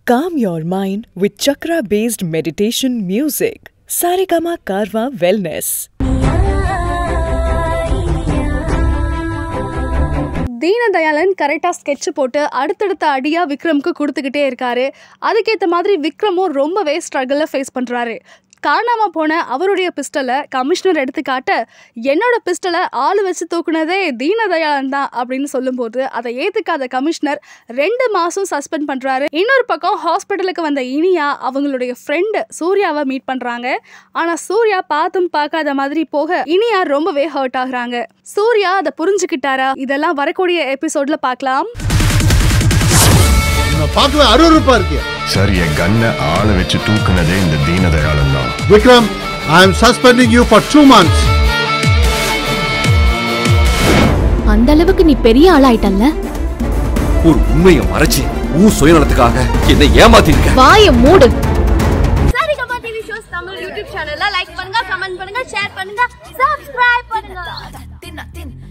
Calm your mind with chakra based meditation music. Saregama Karwa Wellness. Deenadayalan கரெக்டாக sketch போட்டு அடுத்தடுத்த அடியாக விக்ரம்க்கு கொடுத்துக்கிட்டே இருக்காரு அதுக்கேற்ற மாதிரி விக்ரமும் ரொம்பவே ஸ்ட்ரகிளில் ஃபேஸ் பண்ணுறாரு காணாமல் போன அவருடைய பிஸ்டலை கமிஷனர் எடுத்து காட்ட என்னோட பிஸ்டலை ஆள் வச்சு தூக்குனதே தீனதயாளன் தான் அப்படின்னு சொல்லும்போது அதை ஏற்றுக்காத கமிஷனர் ரெண்டு மாதம் சஸ்பெண்ட் பண்ணுறாரு இன்னொரு பக்கம் ஹாஸ்பிட்டலுக்கு வந்த இனியா அவங்களுடைய ஃப்ரெண்டு சூர்யாவை மீட் பண்ணுறாங்க ஆனால் சூர்யா பார்த்தும் பார்க்காத மாதிரி போக இனியா ரொம்பவே ஹர்ட் ஆகுறாங்க சூர்யா அதை புரிஞ்சுக்கிட்டாரா இதெல்லாம் வரக்கூடிய எபிசோட்ல பார்க்கலாம் உன்னை பார்க்கவே அருவருப்பா இருக்கு சார் என் கண்ணை ஆளை வச்சு தூக்குனதே இந்த தீனதயாளன் தான் Vikram I am suspending you for two months அந்த அளவுக்கு நீ பெரிய ஆளாயிட்டல்ல ஒரு உண்மையை மறைச்சு உன் சுயநலத்துக்காக என்னை ஏமாத்திருக்க வாய மூடு Saregama TV shows Tamil YouTube சேனல்ல லைக் பண்ணுங்க கமெண்ட் பண்ணுங்க ஷேர் பண்ணுங்க சப்ஸ்கிரைப் பண்ணுங்க